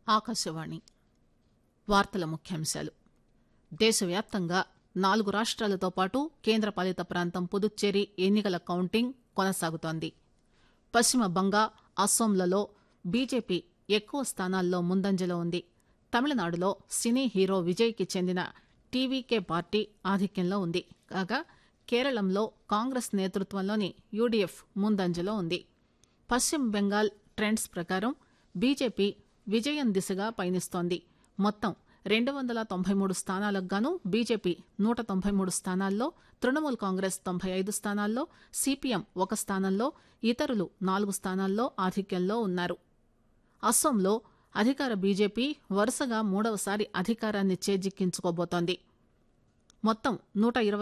ఆకాశవాణి వార్తల ముఖ్యాంశాలు దేశవ్యాప్తంగా నాలుగు రాష్ట్రాలతో పాటు కేంద్రపాలిత ప్రాంతం పుదుచ్చేరి ఎన్నికల కౌంటింగ్ కొనసాగుతోంది పశ్చిమ బంగా అస్సోంలలో బీజేపీ ఎక్కువ స్థానాల్లో ముందంజలో ఉంది తమిళనాడులో సినీ హీరో విజయ్కి చెందిన టీవీకే పార్టీ ఆధిక్యంలో ఉంది కాగా కేరళంలో కాంగ్రెస్ నేతృత్వంలోని యూడీఎఫ్ ముందంజలో ఉంది పశ్చిమ బెంగాల్ ట్రెండ్స్ ప్రకారం బీజేపీ విజయం దిశగా పయనిస్తోంది మొత్తం రెండు వందల తొంభై మూడు స్థానాలకు గాను బీజేపీ నూట తొంభై మూడు స్థానాల్లో తృణమూల్ కాంగ్రెస్ తొంభై ఐదు స్థానాల్లో సిపిఎం ఒక స్థానంలో ఇతరులు నాలుగు స్థానాల్లో ఆధిక్యంలో ఉన్నారు అస్సోంలో అధికార బీజేపీ వరుసగా మూడవసారి అధికారాన్ని చేజిక్కించుకోబోతోంది మొత్తం నూట ఇరవై